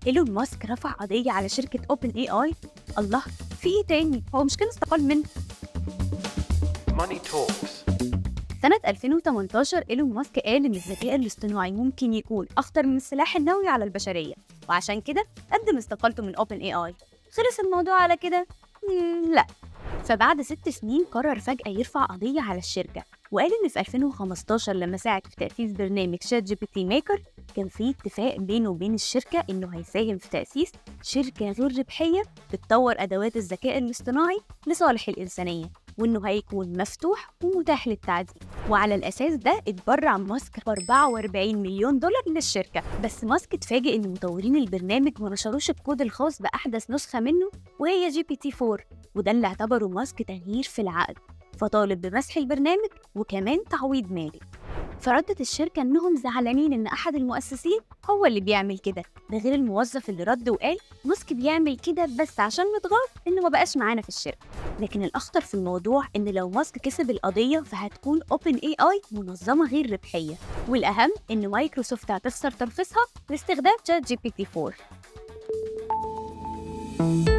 ايلون ماسك رفع قضيه على شركه اوبن اي اي الله في ايه تاني هو مش كان استقال منه Money Talks. سنة 2018 إيلون ماسك قال إن الذكاء الاصطناعي ممكن يكون أخطر من السلاح النووي على البشرية وعشان كده قدم استقالته من أوبن اي اي خلص الموضوع على كده؟ مم، لا فبعد ست سنين قرر فجأة يرفع قضية على الشركة وقال إن في 2015 لما ساعد في تأسيس برنامج شات جي بي تي ميكر كان في اتفاق بينه وبين الشركة إنه هيساهم في تأسيس شركة غير ربحية بتطور أدوات الذكاء الاصطناعي لصالح الإنسانية وإنه هيكون مفتوح ومتاح للتعديل وعلى الأساس ده اتبرع ماسك ب 44 مليون دولار للشركة بس ماسك اتفاجئ إن مطورين البرنامج ما نشروش الكود الخاص بأحدث نسخة منه وهي جي بي تي 4 وده اللي اعتبره ماسك تغيير في العقد فطالب بمسح البرنامج وكمان تعويض مالي فردت الشركة إنهم زعلانين إن أحد المؤسسين هو اللي بيعمل كده ده غير الموظف اللي رد وقال ماسك بيعمل كده بس عشان متغاظ إنه ما بقاش معانا في الشركة لكن الأخطر في الموضوع إن لو ماسك كسب القضية فهتكون أوبن اي اي منظمة غير ربحية والأهم إن مايكروسوفت هتخسر ترخيصها لاستخدام شات جي بي تي 4